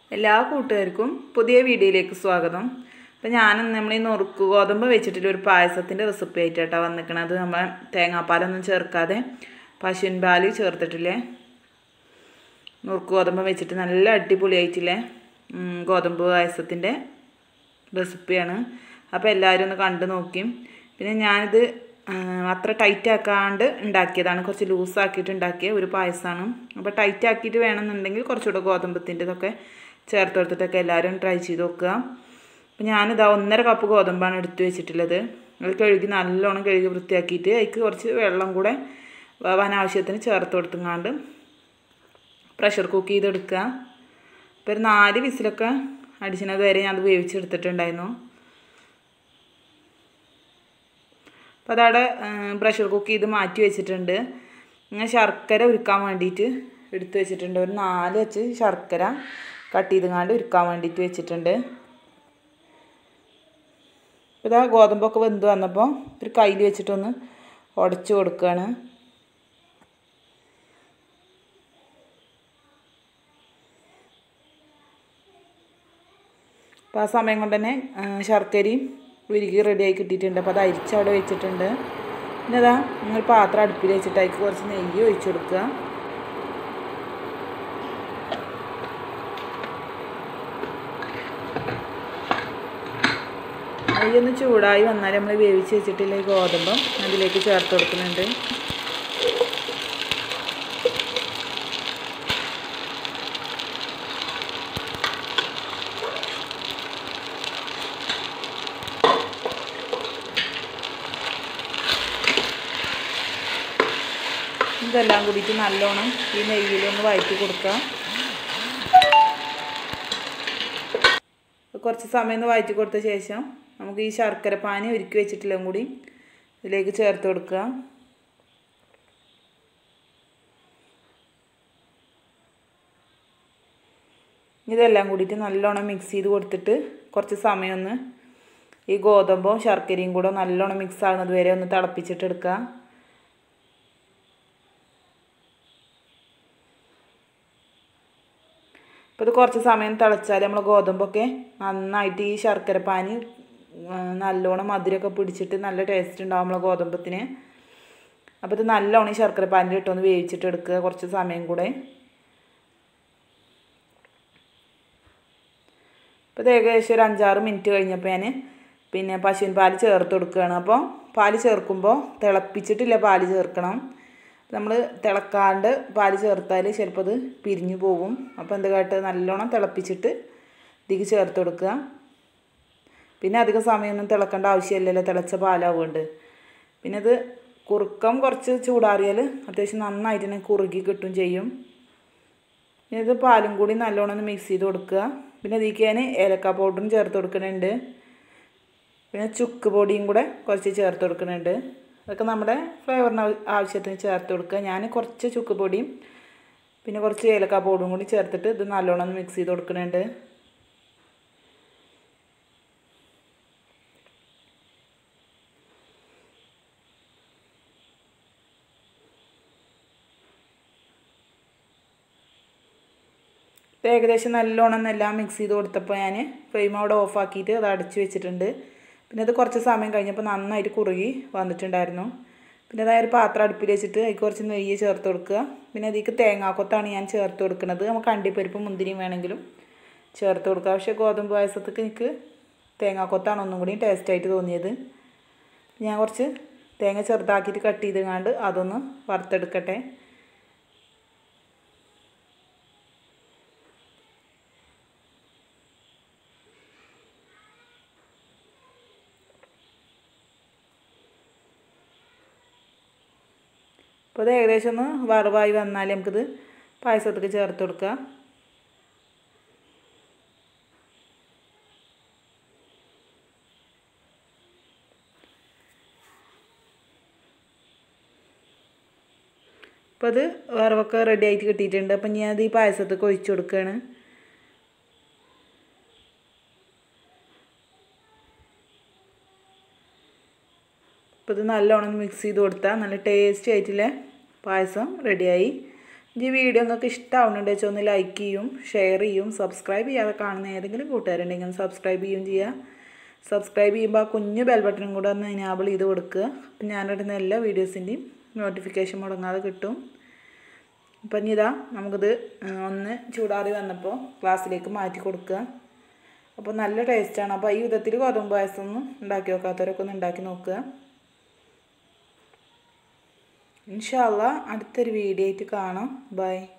എല്ലാ കൂട്ടുകാർക്കും പുതിയ വീഡിയോയിലേക്ക് സ്വാഗതം അപ്പം ഞാൻ നമ്മൾ ഈ നുറുക്ക് ഗോതമ്പ് വെച്ചിട്ടുള്ള ഒരു പായസത്തിൻ്റെ റെസിപ്പി ആയിട്ടാണ് വന്നിരിക്കണത് നമ്മൾ തേങ്ങാപ്പാലൊന്നും ചേർക്കാതെ പശുവിൻ പാല് ചേർത്തിട്ടില്ലേ നുറുക്ക് ഗോതമ്പ് വെച്ചിട്ട് നല്ല അടിപൊളിയായിട്ടില്ലേ ഉം, ഗോതമ്പ് പായസത്തിൻ്റെ റെസിപ്പിയാണ് അപ്പോൾ എല്ലാവരും ഒന്ന് കണ്ടു നോക്കി പിന്നെ ഞാനിത് ആ, അത്ര ടൈറ്റ് ആക്കാണ്ട് ഉണ്ടാക്കിയതാണ് കുറച്ച് ലൂസാക്കിയിട്ട് ഉണ്ടാക്കിയ ഒരു പായസമാണ് അപ്പോൾ ടൈറ്റ് ആക്കിയിട്ട് വേണമെന്നുണ്ടെങ്കിൽ കുറച്ചുകൂടെ ഗോതമ്പത്തിൻ്റെ ഇതൊക്കെ ചേർത്ത് കൊടുത്തിട്ടൊക്കെ എല്ലാവരും ട്രൈ ചെയ്ത് നോക്കുക അപ്പോൾ ഞാനിതാ ഒന്നര കപ്പ് ഗോതമ്പാണ് എടുത്തു വെച്ചിട്ടുള്ളത് അത് കഴുകി നല്ലോണം കഴുകി വൃത്തിയാക്കിയിട്ട് അതിക്ക് കുറച്ച് വെള്ളം കൂടെ വേവാൻ ആവശ്യത്തിന് ചേർത്ത് കൊടുത്തുങ്ങാണ്ട് പ്രഷർ കുക്ക് ചെയ്തെടുക്കുക അപ്പോൾ ഒരു നാല് വിസിലൊക്കെ അടിച്ചിനത് വരെ ഞാൻ അത് വേവിച്ചെടുത്തിട്ടുണ്ടായിരുന്നു അപ്പോൾ അതവിടെ പ്രഷർ കുക്ക് ചെയ്ത് മാറ്റി വെച്ചിട്ടുണ്ട് ഇങ്ങനെ ശർക്കര ഉരുക്കാൻ വേണ്ടിയിട്ട് എടുത്ത് വെച്ചിട്ടുണ്ട് ഒരു നാല് വെച്ച് ശർക്കര കട്ട് ചെയ്തുങ്ങാണ്ട് ഉരുക്കാൻ വേണ്ടിയിട്ട് വെച്ചിട്ടുണ്ട് അപ്പോൾ ഇതാ ഗോതമ്പൊക്കെ വെന്ത് വന്നപ്പോൾ ഒരു കയ്യിൽ വെച്ചിട്ടൊന്ന് ഉടച്ചു കൊടുക്കുകയാണ് അപ്പോൾ ആ സമയം കൊണ്ട് തന്നെ ആ, ശർക്കരയും ഉരുകി റെഡിയായി കിട്ടിയിട്ടുണ്ട് അപ്പോൾ അത് അരിച്ച് അവിടെ വെച്ചിട്ടുണ്ട് പിന്നെ അതാ നിങ്ങൾ പാത്രം അടുപ്പിൽ വെച്ചിട്ട് അതിക്ക് കുറച്ച് നെയ്യ് ഒഴിച്ചു കൊടുക്കുക നെയ്യൊന്ന് ചൂടായി വന്നാൽ നമ്മൾ വേവിച്ച് വെച്ചിട്ടുള്ള ഈ ഗോതമ്പം അതിലേക്ക് ചേർത്ത് കൊടുക്കുന്നുണ്ട് ഇതെല്ലാം കൂടിയിട്ട് നല്ലോണം ഈ നെയ്യിലൊന്ന് വഴറ്റി കൊടുക്കുക കുറച്ച് സമയം ഒന്ന് വഴറ്റി കൊടുത്ത ശേഷം നമുക്ക് ഈ ശർക്കര പാനി ഒരുക്കി വെച്ചിട്ടുള്ളതും കൂടി ഇതിലേക്ക് ചേർത്ത് കൊടുക്കുക ഇതെല്ലാം കൂടിയിട്ട് നല്ലോണം മിക്സ് ചെയ്ത് കൊടുത്തിട്ട് കുറച്ച് സമയം ഒന്ന് ഈ ഗോതമ്പും ശർക്കരയും കൂടെ നല്ലോണം മിക്സ് ആകുന്നത് വരെ ഒന്ന് തിളപ്പിച്ചിട്ട് എടുക്കുക അപ്പോൾ ഇത് കുറച്ച് സമയം തിളച്ചാൽ നമ്മൾ ഗോതമ്പൊക്കെ നന്നായിട്ട് ഈ ശർക്കര പാനി ആ, നല്ലോണം മധുരമൊക്കെ പിടിച്ചിട്ട് നല്ല ടേസ്റ്റ് ഉണ്ടാവും നമ്മളെ ഗോതമ്പത്തിന് അപ്പോൾ ഇത് നല്ലോണം ഈ ശർക്കര പാനിൽ ഇട്ടൊന്ന് വേവിച്ചിട്ട് എടുക്കുക കുറച്ച് സമയം കൂടെ അപ്പോൾ ഇത് ഏകദേശം ഒരു അഞ്ചാറ് മിനിറ്റ് കഴിഞ്ഞപ്പോൾ ഞാൻ പിന്നെ പശുവിൻ പാല് ചേർത്ത് കൊടുക്കുകയാണ് അപ്പോൾ പാല് ചേർക്കുമ്പോൾ തിളപ്പിച്ചിട്ടില്ല പാല് ചേർക്കണം നമ്മൾ തിളക്കാണ്ട് പാല് ചേർത്താൽ ചിലപ്പോൾ അത് പിരിഞ്ഞു പോകും അപ്പോൾ എന്ത് കാട്ടുക നല്ലോണം തിളപ്പിച്ചിട്ട് ഇതിക്ക് ചേർത്ത് കൊടുക്കുക പിന്നെ അധികം സമയമൊന്നും തിളക്കേണ്ട ആവശ്യമില്ലല്ലോ തിളച്ച പാലാവുകൊണ്ട് പിന്നെ ഇത് കുറുക്കം കുറച്ച് ചൂടാറിയാൽ അത്യാവശ്യം നന്നായിട്ട് തന്നെ കുറുകി കിട്ടും ചെയ്യും പിന്നെ ഇത് പാലും കൂടി നല്ലോണം ഒന്ന് മിക്സ് ചെയ്ത് കൊടുക്കുക പിന്നെ ഇതിലേക്ക് ഞാൻ ഏലക്ക പൗഡറും ചേർത്ത് കൊടുക്കുന്നുണ്ട് പിന്നെ ചുക്ക് പൊടിയും കൂടെ കുറച്ച് ചേർത്ത് കൊടുക്കുന്നുണ്ട് അതൊക്കെ നമ്മുടെ ഫ്ലേവറിന് ആവ- ആവശ്യത്തിന് ചേർത്ത് കൊടുക്കുക ഞാൻ കുറച്ച് ചുക്ക് പൊടിയും പിന്നെ കുറച്ച് ഏലക്ക പൗഡറും കൂടി ചേർത്തിട്ട് ഇത് നല്ലോണം ഒന്ന് മിക്സ് ചെയ്ത് കൊടുക്കുന്നുണ്ട് ഇത് ഏകദേശം നല്ലോണം എല്ലാം മിക്സ് ചെയ്ത് കൊടുത്തപ്പോൾ ഞാൻ ഫ്ലെയിം അവിടെ ഓഫാക്കിയിട്ട് അത് അടച്ച് വെച്ചിട്ടുണ്ട് പിന്നെ അത് കുറച്ച് സമയം കഴിഞ്ഞപ്പോൾ നന്നായിട്ട് കുറുകി വന്നിട്ടുണ്ടായിരുന്നു പിന്നെ അതായത് ഒരു പാത്രം അടുപ്പിൽ വെച്ചിട്ട് അതിൽ കുറച്ച് നെയ്യ് ചേർത്ത് കൊടുക്കുക പിന്നെ അതിലേക്ക് തേങ്ങാക്കൊത്താണ് ഞാൻ ചേർത്ത് കൊടുക്കുന്നത് നമുക്ക് അണ്ടിപ്പരിപ്പ് മുന്തിരിയും വേണമെങ്കിലും ചേർത്ത് കൊടുക്കുക പക്ഷേ ഗോതമ്പ് പായസത്തേക്ക് എനിക്ക് തേങ്ങാക്കൊത്താണ് ഒന്നും കൂടി ടേസ്റ്റായിട്ട് തോന്നിയത് ഞാൻ കുറച്ച് തേങ്ങ ചെറുതാക്കിയിട്ട് കട്ട് ചെയ്തുകൊണ്ട് അതൊന്ന് വറുത്തെടുക്കട്ടെ അപ്പോൾ ഇത് ഏകദേശം ഒന്ന് വറവായി വന്നാൽ നമുക്കിത് പായസത്തേക്ക് ചേർത്ത് കൊടുക്കുക അപ്പോൾ അത് വറവൊക്കെ റെഡി ആയിട്ട് കിട്ടിയിട്ടുണ്ട് അപ്പം ഞാൻ അത് ഈ പായസത്തേക്ക് ഒഴിച്ചു കൊടുക്കുകയാണ് അപ്പോൾ ഇത് നല്ലോണം മിക്സ് ചെയ്ത് കൊടുത്താൽ നല്ല ടേസ്റ്റി ആയിട്ടുള്ള പായസം റെഡിയായി ഈ വീഡിയോ നിങ്ങൾക്ക് ഇഷ്ടമാവുന്നുണ്ട് വെച്ചാൽ ഒന്ന് ലൈക്ക് ചെയ്യും ഷെയർ ചെയ്യും സബ്സ്ക്രൈബ് ചെയ്യാതെ കാണുന്ന ഏതെങ്കിലും കൂട്ടുകാരുണ്ടെങ്കിൽ സബ്സ്ക്രൈബ് ചെയ്യും ചെയ്യുക സബ്സ്ക്രൈബ് ചെയ്യുമ്പോൾ ആ കുഞ്ഞു ബെൽ ബട്ടണും കൂടെ ഒന്ന് എനാബിൾ ചെയ്ത് കൊടുക്കുക അപ്പം ഞാനിടുന്ന എല്ലാ വീഡിയോസിൻ്റെയും നോട്ടിഫിക്കേഷൻ മുടങ്ങാതെ കിട്ടും അപ്പം ഇനി ഇതാ നമുക്കിത് ഒന്ന് ചൂടാറി വന്നപ്പോൾ ഗ്ലാസ്സിലേക്ക് മാറ്റി കൊടുക്കുക അപ്പോൾ നല്ല ടേസ്റ്റാണ് അപ്പോൾ ഈ വിധത്തിൽ ഗോതമ്പ് പായസമൊന്നും ഉണ്ടാക്കി നോക്കാത്തവരൊക്കെ ഒന്ന് ഉണ്ടാക്കി നോക്കുക ഇൻഷാല്ല അടുത്തൊരു വീഡിയോ ആയിട്ട് കാണാം ബൈ